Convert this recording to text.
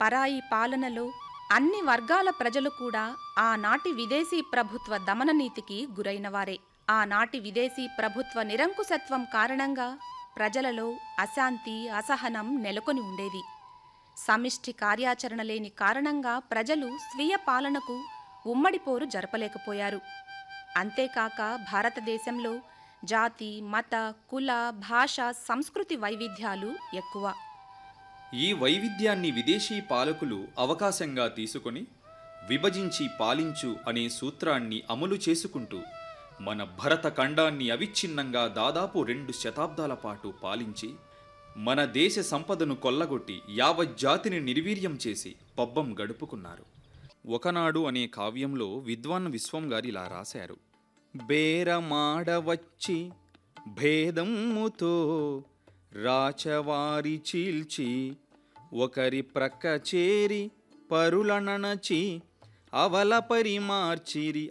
పరాయి పాలనలో అన్ని వర్గాల ప్రజలు కూడా ఆనాటి విదేశీ ప్రభుత్వ దమననీతికి గురైనవారే ఆనాటి విదేశీ ప్రభుత్వ నిరంకుశత్వం కారణంగా ప్రజలలో అశాంతి అసహనం నెలకొని ఉండేది సమిష్టి కార్యాచరణ లేని కారణంగా ప్రజలు స్వీయ పాలనకు ఉమ్మడి పోరు జరపలేకపోయారు అంతేకాక భారతదేశంలో జాతి మత కుల భాష సంస్కృతి వైవిధ్యాలు ఎక్కువ ఈ వైవిధ్యాన్ని విదేశీ పాలకులు అవకాశంగా తీసుకొని విభజించి పాలించు అనే సూత్రాన్ని అమలు చేసుకుంటూ మన భరత ఖండాన్ని అవిచ్ఛిన్నంగా దాదాపు రెండు శతాబ్దాల పాటు పాలించి మన దేశ సంపదను కొల్లగొట్టి యావత్ జాతిని నిర్వీర్యం చేసి పబ్బం గడుపుకున్నారు ఒకనాడు అనే కావ్యంలో విద్వాన్ విశ్వం గారు ఇలా రాశారు బేరమాడవచ్చి భేదమ్ముతో రాచవారి చీల్చి ఒకరి ప్రక్క చేరి పరులనచి అవల పరిమార్చిరి